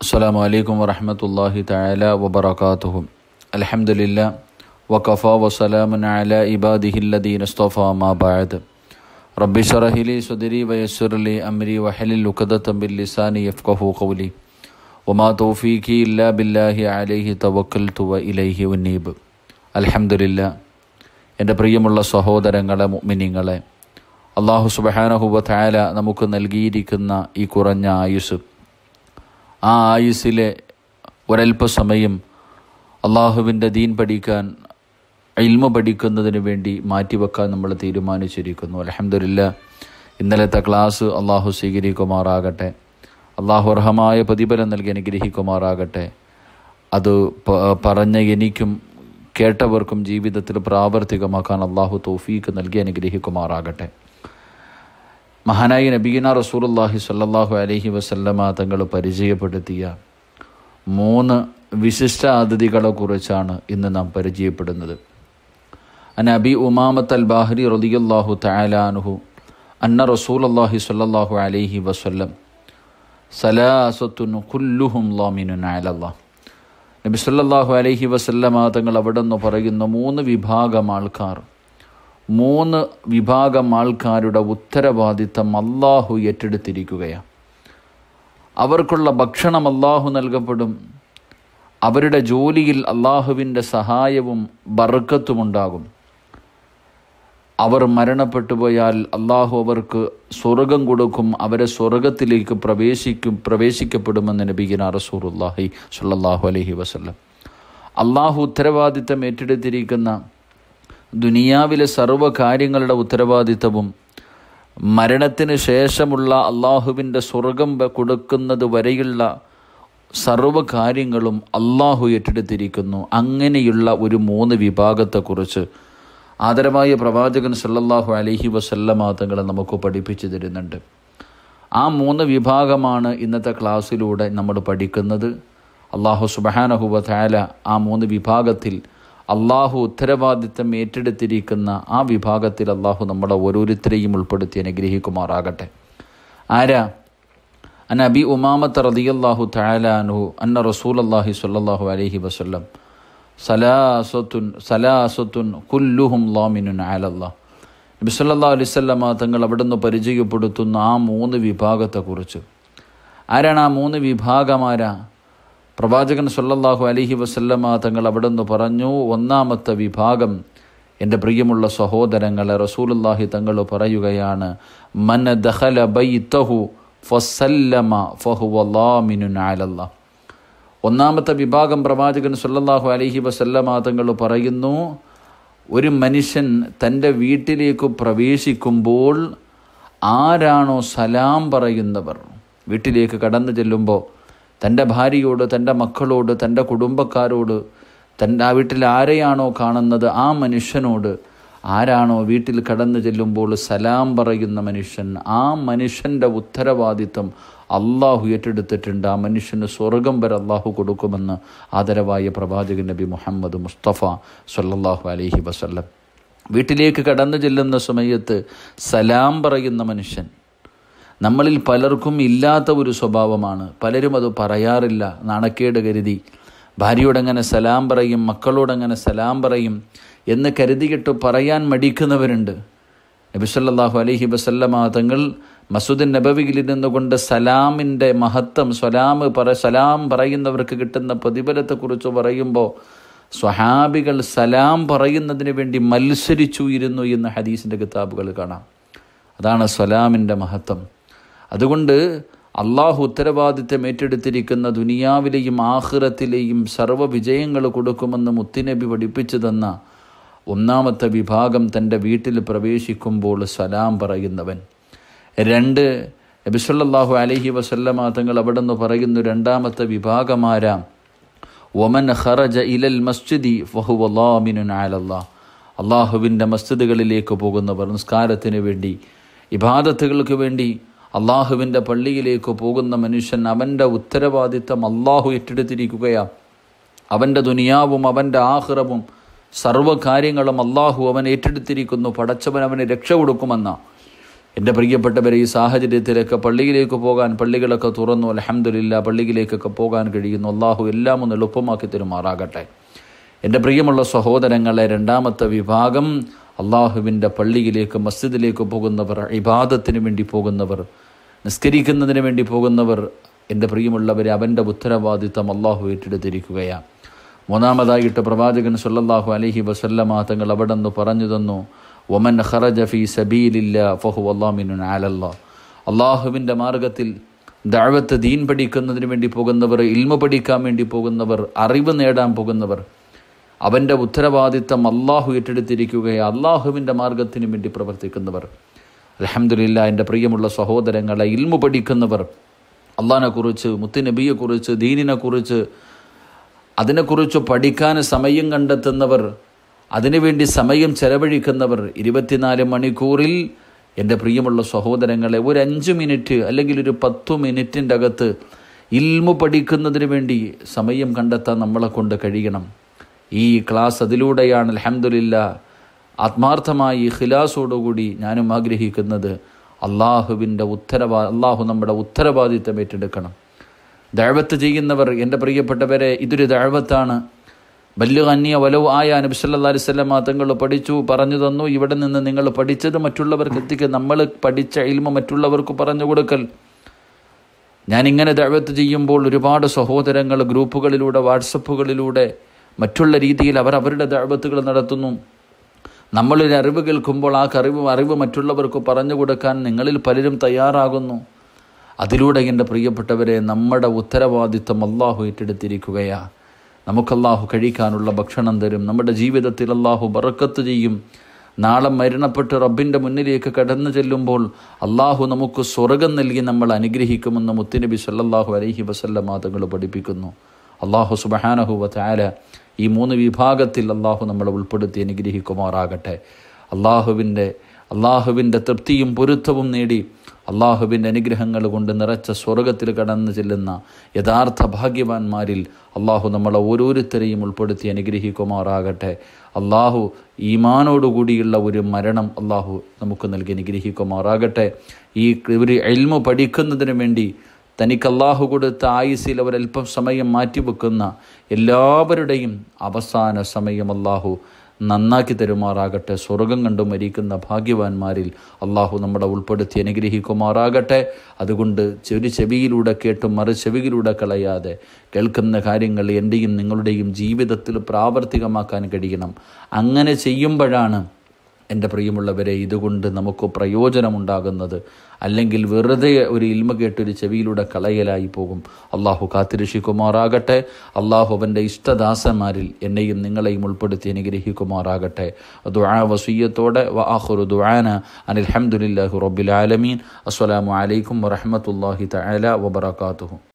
السلام عليكم ورحمة الله تعالى وبركاته الحمد لله وكفى وسلام على عباده الذين اصطفى ما بعد رب اشرح لي صدري ويسر لي أمري وحلل عقدة باللسان يفقه قولي وما توفيقي إلا بالله عليه توكلت وإليه أنيب الحمد لله എൻ്റെ പ്രിയമുള്ള സഹോദരങ്ങളെ മുഅ്മിനീങ്ങളെ അള്ളാഹു സുബഹാനഹുവ തായാല നമുക്ക് നൽകിയിരിക്കുന്ന ഈ കുറഞ്ഞ ആയുസ് ആ ആയുസ്സിലെ ഒരല്പസമയം അള്ളാഹുവിൻ്റെ ദീൻ പഠിക്കാൻ ഇൽമ പഠിക്കുന്നതിന് വേണ്ടി മാറ്റിവെക്കാൻ നമ്മൾ തീരുമാനിച്ചിരിക്കുന്നു അലഹമില്ല ഇന്നലത്തെ ക്ലാസ് അള്ളാഹു സ്വീകരിക്കുമാറാകട്ടെ അള്ളാഹു അർഹമായ പ്രതിഫലം നൽകി അനുഗ്രഹിക്കുമാറാകട്ടെ അത് പ- പറഞ്ഞ എനിക്കും കേട്ടവർക്കും ജീവിതത്തിൽ പ്രാവർത്തികമാക്കാൻ അള്ളാഹു തൗഫീക്ക് നൽകി അനുഗ്രഹിക്കുമാറാകട്ടെ മഹാനായി നബീന റസൂലുള്ളാഹി സ്വല്ലല്ലാഹു അലൈഹി വസല്ലമ തങ്ങൾ പരിചയപ്പെടുത്തിയ മൂന്ന് വിശിഷ്ട അതിഥികളെ കുറിച്ചാണ് ഇന്ന് നാം പരിചയപ്പെടുന്നത് അൻ അബി ഉമാമത്ത് അൽ ബാഹരി റളിയല്ലാഹു തആല അൻഹു അന്ന റസൂലുള്ളാഹി സ്വല്ലല്ലാഹു അലൈഹി വസല്ലം സലാസത്തുൻ കുല്ലുഹും ലാമിനുൻ അലല്ലാഹ് നബി സല്ലല്ലാഹു അലൈഹി വസല്ലമ തങ്ങൾ അവിടെ നിന്ന് പറയുന്ന മൂന്ന് വിഭാഗം ആൾക്കാർ മൂന്ന് വിഭാഗം ആൾക്കാരുടെ ഉത്തരവാദിത്തം അള്ളാഹു ഏറ്റെടുത്തിരിക്കുകയാണ് അവർക്കുള്ള ഭക്ഷണം അള്ളാഹു നൽകപ്പെടും അവരുടെ ജോലിയിൽ അള്ളാഹുവിൻ്റെ സഹായവും ബർക്കത്തുമുണ്ടാകും അവർ മരണപ്പെട്ടു പോയാൽ അള്ളാഹു അവർക്ക് സ്വർഗം കൊടുക്കും അവരെ സ്വർഗത്തിലേക്ക് പ്രവേശിക്കും പ്രവേശിക്കപ്പെടുമെന്ന് നബീന റസൂറുല്ലാഹി സല്ലല്ലാഹു അലൈഹി വസല്ലം അള്ളാഹു ഉത്തരവാദിത്തം ഏറ്റെടുത്തിരിക്കുന്ന ദുനിയാവിലെ സർവ്വ കാര്യങ്ങളുടെ ഉത്തരവാദിത്തവും മരണത്തിന് ശേഷമുള്ള അള്ളാഹുവിൻ്റെ സ്വർഗം വ- കൊടുക്കുന്നത് വരെയുള്ള സർവ്വ കാര്യങ്ങളും അള്ളാഹു ഏറ്റെടുത്തിരിക്കുന്നു അങ്ങനെയുള്ള ഒരു മൂന്ന് വിഭാഗത്തെക്കുറിച്ച് ആദരമായ പ്രവാചകൻ സല്ലല്ലാഹു അലൈഹി വസല്ലമ തങ്ങളെ നമുക്ക് പഠിപ്പിച്ചു തരുന്നുണ്ട് ആ മൂന്ന് വിഭാഗമാണ് ഇന്നത്തെ ക്ലാസ്സിലൂടെ നമ്മൾ പഠിക്കുന്നത് അള്ളാഹു സുബഹാനഹുവ താല ആ മൂന്ന് വിഭാഗത്തിൽ അള്ളാഹു ഉത്തരവാദിത്തം ഏറ്റെടുത്തിരിക്കുന്ന ആ വിഭാഗത്തിൽ അള്ളാഹു നമ്മളെ ഓരോരുത്തരെയും ഉൾപ്പെടുത്തി അനുഗ്രഹിക്കുമാറാകട്ടെ ആരാ അൻ അബി ഉമാമത്ത് റളിയല്ലാഹു തആല അൻഹു അന്ന റസൂലല്ലാഹി സ്വല്ലല്ലാഹു അലൈഹി വസല്ലം സലാസത്തുൻ സലാസത്തുൻ കുല്ലുഹും ലാമിനുൻ അലല്ലാഹ് നബി സല്ലല്ലാഹു അലൈഹി വസല്ലമ തങ്ങൾ അവിടുന്ന് പരിചയപ്പെടുത്തുന്ന ആ മൂന്ന് വിഭാഗത്തെക്കുറിച്ച് ആരാണ് ആ മൂന്ന് വിഭാഗമാരാ പ്രവാചകൻ സല്ലല്ലാഹു അലൈഹി വസല്ലമ തങ്ങൾ അവിടുന്ന് പറഞ്ഞു ഒന്നാമത്തെ വിഭാഗം എൻ്റെ പ്രിയമുള്ള സഹോദരങ്ങളെ റസൂലുള്ളാഹി തങ്ങൾ പറയുകയാണ് മൻ ദഖല ബൈതഹു ഫസല്ലമ ഫഹുവ ലാമിനുൻ അലല്ലാഹ് ഒന്നാമത്തെ വിഭാഗം പ്രവാചകൻ സല്ലല്ലാഹു അലൈഹി വസല്ലമ തങ്ങൾ പറയുന്നു ഒരു മനുഷ്യൻ തൻ്റെ വീട്ടിലേക്ക് പ്രവേശിക്കുമ്പോൾ ആരാണോ സലാം പറയുന്നവർ വീട്ടിലേക്ക് കടന്നു ചെല്ലുമ്പോൾ തൻ്റെ ഭാര്യയോട് തൻ്റെ മക്കളോട് തൻ്റെ കുടുംബക്കാരോട് തൻ്റെ ആ വീട്ടിൽ ആരെയാണോ കാണുന്നത് ആ മനുഷ്യനോട് ആരാണോ വീട്ടിൽ കടന്നു ചെല്ലുമ്പോൾ സലാം പറയുന്ന മനുഷ്യൻ ആ മനുഷ്യൻ്റെ ഉത്തരവാദിത്വം അള്ളാഹു ഏറ്റെടുത്തിട്ടുണ്ട് ആ മനുഷ്യന് സ്വർഗം വരെ അള്ളാഹു കൊടുക്കുമെന്ന് ആദരവായ പ്രവാചകൻ നബി മുഹമ്മദ് മുസ്തഫ സല്ലല്ലാഹു അലൈഹി വസല്ലം വീട്ടിലേക്ക് കടന്നു ചെല്ലുന്ന സമയത്ത് സലാം പറയുന്ന മനുഷ്യൻ നമ്മളിൽ പലർക്കും ഇല്ലാത്ത ഒരു സ്വഭാവമാണ് പലരും അത് പറയാറില്ല നാണക്കേട് കരുതി ഭാര്യയോടങ്ങനെ സലാം പറയും മക്കളോടങ്ങനെ സലാം പറയും എന്ന് കരുതിയിട്ട് പറയാൻ മടിക്കുന്നവരുണ്ട് നബിസല്ലാഹു അലൈഹി വസല്ലമ തങ്ങൾ മസൂദ് നബവിയിൽ നിന്നുകൊണ്ട് സലാമിൻ്റെ മഹത്വം സലാം പറ സലാം പറയുന്നവർക്ക് കിട്ടുന്ന പ്രതിഫലത്തെക്കുറിച്ച് പറയുമ്പോൾ സ്വഹാബികൾ സലാം പറയുന്നതിന് വേണ്ടി മത്സരിച്ചു ഇരുന്നു എന്ന് ഹദീസിൻ്റെ കിതാബുകൾ കാണാം അതാണ് സലാമിൻ്റെ മഹത്വം അതുകൊണ്ട് അള്ളാഹു ഉത്തരവാദിത്തം ഏറ്റെടുത്തിരിക്കുന്ന ദുനിയാവിലെയും ആഹ്റത്തിലെയും സർവ്വ വിജയങ്ങൾ കൊടുക്കുമെന്ന് മുത്തിനബി പഠിപ്പിച്ചു തന്ന ഒന്നാമത്തെ വിഭാഗം തൻ്റെ വീട്ടിൽ പ്രവേശിക്കുമ്പോൾ സലാം പറയുന്നവൻ രണ്ട് നബിസല്ലാഹു അലൈഹി വസല്ലമ തങ്ങൾ അവിടെ നിന്ന് പറയുന്നു രണ്ടാമത്തെ വിഭാഗമാരാം ഒമൻ ഖറജ ഇലൽ മസ്ജിദി ഫഹുവല്ലാമിനുൻ അലല്ലാ അള്ളാഹുവിൻ്റെ മസ്ജിദുകളിലേക്ക് പോകുന്നവർ നിസ്കാരത്തിന് വേണ്ടി ഇബാദത്തുകൾക്ക് വേണ്ടി അള്ളാഹുവിൻ്റെ പള്ളിയിലേക്ക് പോകുന്ന മനുഷ്യൻ അവൻ്റെ ഉത്തരവാദിത്തം അള്ളാഹു ഏറ്റെടുത്തിരിക്കുകയാണ് അവൻ്റെ ദുനിയാവും അവൻ്റെ ആഹ്റവും സർവ്വ കാര്യങ്ങളും അള്ളാഹു അവൻ ഏറ്റെടുത്തിരിക്കുന്നു പടച്ചവൻ അവന് രക്ഷ കൊടുക്കുമെന്ന എൻ്റെ പ്രിയപ്പെട്ടവരെ ഈ സാഹചര്യത്തിലൊക്കെ പള്ളിയിലേക്ക് പോകാൻ പള്ളികളൊക്കെ തുറന്നു അലഹമ്മദില്ല പള്ളിയിലേക്കൊക്കെ പോകാൻ കഴിയുന്നു അള്ളാഹു എല്ലാം ഒന്ന് എളുപ്പമാക്കി തരുമാറാകട്ടെ എൻ്റെ പ്രിയമുള്ള സഹോദരങ്ങളെ രണ്ടാമത്തെ വിഭാഗം അള്ളാഹുവിൻ്റെ പള്ളിയിലേക്ക് മസ്ജിദിലേക്ക് പോകുന്നവർ ഇബാദത്തിന് വേണ്ടി പോകുന്നവർ നിസ്കരിക്കുന്നതിന് വേണ്ടി പോകുന്നവർ എൻ്റെ പ്രിയമുള്ളവരെ അവൻ്റെ ഉത്തരവാദിത്തം അള്ളാഹു ഏറ്റെടുത്തിരിക്കുകയാണ് മൂന്നാമതായിട്ട് പ്രവാചകൻ സല്ലല്ലാഹു അലൈഹി വസല്ലമ തങ്ങൾ അവിടെ നിന്ന് പറഞ്ഞു തന്നു ഒമൻ ഖറജ ഫീ സബീലില്ല ഫഹു അള്ളാമിനുൻ ആലല്ലാ അള്ളാഹുവിൻ്റെ മാർഗത്തിൽ ദഅവത്ത് ദീൻ പഠിക്കുന്നതിന് വേണ്ടി പോകുന്നവർ ഇൽമ പഠിക്കാൻ വേണ്ടി പോകുന്നവർ അറിവ് നേടാൻ പോകുന്നവർ അവൻ്റെ ഉത്തരവാദിത്തം അള്ളാഹു ഏറ്റെടുത്തിരിക്കുകയെ അള്ളാഹുവിൻ്റെ മാർഗത്തിന് വേണ്ടി പ്രവർത്തിക്കുന്നവർ അലഹമില്ല എൻ്റെ പ്രിയമുള്ള സഹോദരങ്ങളെ ഇൽമു പഠിക്കുന്നവർ അള്ളാഹിനെക്കുറിച്ച് മുത്തുനബിയെക്കുറിച്ച് ദീനിനെക്കുറിച്ച് അതിനെക്കുറിച്ച് പഠിക്കാൻ സമയം കണ്ടെത്തുന്നവർ അതിനുവേണ്ടി സമയം ചെലവഴിക്കുന്നവർ ഇരുപത്തിനാല് മണിക്കൂറിൽ എൻ്റെ പ്രിയമുള്ള സഹോദരങ്ങളെ ഒരു അഞ്ച് മിനിറ്റ് അല്ലെങ്കിൽ ഒരു പത്തു മിനിറ്റിൻ്റെ അകത്ത് ഇൽമു പഠിക്കുന്നതിന് വേണ്ടി സമയം കണ്ടെത്താൻ നമ്മളെ കൊണ്ട് കഴിയണം ഈ ക്ലാസ് അതിലൂടെയാണ് അലഹമില്ല ആത്മാർത്ഥമായി ഖിലാസോടുകൂടി ഞാനും ആഗ്രഹിക്കുന്നത് അള്ളാഹുവിൻ്റെ ഉത്തരവാ അള്ളാഹു നമ്മുടെ ഉത്തരവാദിത്തം ഏറ്റെടുക്കണം ദഴവത്ത് ചെയ്യുന്നവർ എൻ്റെ പ്രിയപ്പെട്ടവരെ ഇതൊരു ദഴവത്താണ് വല്യ അന്യ വലവ് ആയ നബിസല്ലാ അലിസ്വല്ലാ തങ്ങൾ പഠിച്ചു പറഞ്ഞു തന്നു ഇവിടെ നിന്ന് നിങ്ങൾ പഠിച്ചത് മറ്റുള്ളവർക്ക് എത്തിക്കുക നമ്മൾ പഠിച്ച ഇൽമ മറ്റുള്ളവർക്ക് പറഞ്ഞു കൊടുക്കൽ ഞാനിങ്ങനെ ദഴവത്ത് ചെയ്യുമ്പോൾ ഒരുപാട് സഹോദരങ്ങൾ ഗ്രൂപ്പുകളിലൂടെ വാട്സപ്പുകളിലൂടെ മറ്റുള്ള രീതിയിൽ അവർ അവരുടെ ദഴവത്തുകൾ നടത്തുന്നു നമ്മളൊരു അറിവ് കേൾക്കുമ്പോൾ ആ അറിവ് അറിവ് മറ്റുള്ളവർക്ക് പറഞ്ഞു കൊടുക്കാൻ നിങ്ങളിൽ പലരും തയ്യാറാകുന്നു അതിലൂടെ എൻ്റെ പ്രിയപ്പെട്ടവരെ നമ്മുടെ ഉത്തരവാദിത്വം അള്ളാഹു ഏറ്റെടുത്തിരിക്കുകയാണ് നമുക്ക് അള്ളാഹു കഴിക്കാനുള്ള ഭക്ഷണം തരും നമ്മുടെ ജീവിതത്തിൽ അള്ളാഹു ബറക്കത്ത് ചെയ്യും നാളെ മരണപ്പെട്ട് റബ്ബിൻ്റെ മുന്നിലേക്ക് കടന്നു ചെല്ലുമ്പോൾ അള്ളാഹു നമുക്ക് സ്വർഗം നൽകി നമ്മൾ അനുഗ്രഹിക്കുമെന്ന് മുത്തുനബി സല്ലാഹു അലൈഹി വസല്ലമ തങ്ങൾ പഠിപ്പിക്കുന്നു അള്ളാഹു സുബഹാനഹു വല ഈ മൂന്ന് വിഭാഗത്തിൽ അള്ളാഹു നമ്മളെ ഉൾപ്പെടുത്തി അനുഗ്രഹിക്കുമാറാകട്ടെ അള്ളാഹുവിൻ്റെ അള്ളാഹുവിൻ്റെ തൃപ്തിയും പൊരുത്തവും നേടി അള്ളാഹുവിൻ്റെ അനുഗ്രഹങ്ങൾ കൊണ്ട് നിറച്ച സ്വർഗത്തിൽ കടന്നു ചെല്ലുന്ന യഥാർത്ഥ ഭാഗ്യവാന്മാരിൽ അള്ളാഹു നമ്മളെ ഓരോരുത്തരെയും ഉൾപ്പെടുത്തി അനുഗ്രഹിക്കുമാറാകട്ടെ അള്ളാഹു ഈമാനോടുകൂടിയുള്ള ഒരു മരണം അള്ളാഹു നമുക്ക് നൽകി അനുഗ്രഹിക്കുമാറാകട്ടെ ഈ ഒരു എൽമു പഠിക്കുന്നതിന് വേണ്ടി തനിക്ക് അള്ളാഹു കൊടുത്ത ആയുസിൽ അവരല്പം സമയം മാറ്റിവെക്കുന്ന എല്ലാവരുടെയും അവസാന സമയം അള്ളാഹു നന്നാക്കി തരുമാറാകട്ടെ സ്വർഗം കണ്ടു മരിക്കുന്ന ഭാഗ്യവാന്മാരിൽ അള്ളാഹു നമ്മളെ ഉൾപ്പെടുത്തി അനുഗ്രഹിക്കുമാറാകട്ടെ അതുകൊണ്ട് ചെറു ചെവിയിലൂടെ കേട്ടും മറു ചെവിയിലൂടെ കളയാതെ കേൾക്കുന്ന കാര്യങ്ങൾ എൻ്റെയും നിങ്ങളുടെയും ജീവിതത്തിൽ പ്രാവർത്തികമാക്കാൻ കഴിയണം അങ്ങനെ ചെയ്യുമ്പോഴാണ് എൻ്റെ പ്രിയമുള്ളവരെ ഇതുകൊണ്ട് നമുക്ക് പ്രയോജനമുണ്ടാകുന്നത് അല്ലെങ്കിൽ വെറുതെ ഒരു ഇൽമ കേട്ടൊരു ചെവിയിലൂടെ കളയലായി പോകും അള്ളാഹു കാത്തിരക്ഷിക്കുമാറാകട്ടെ അള്ളാഹു അവൻ്റെ ഇഷ്ടദാസന്മാരിൽ എന്നെയും നിങ്ങളെയും ഉൾപ്പെടുത്തി അനുഗ്രഹിക്കുമാറാകട്ടെ ദുആ വസീയത്തോടെ വ ആഖിറു ദുആന അനിൽ ഹംദുലില്ലാഹി റബ്ബിൽ ആലമീൻ അസ്സലാമു അലൈക്കും വറഹ്മത്തുള്ളാഹി തആല വബറകാതുഹു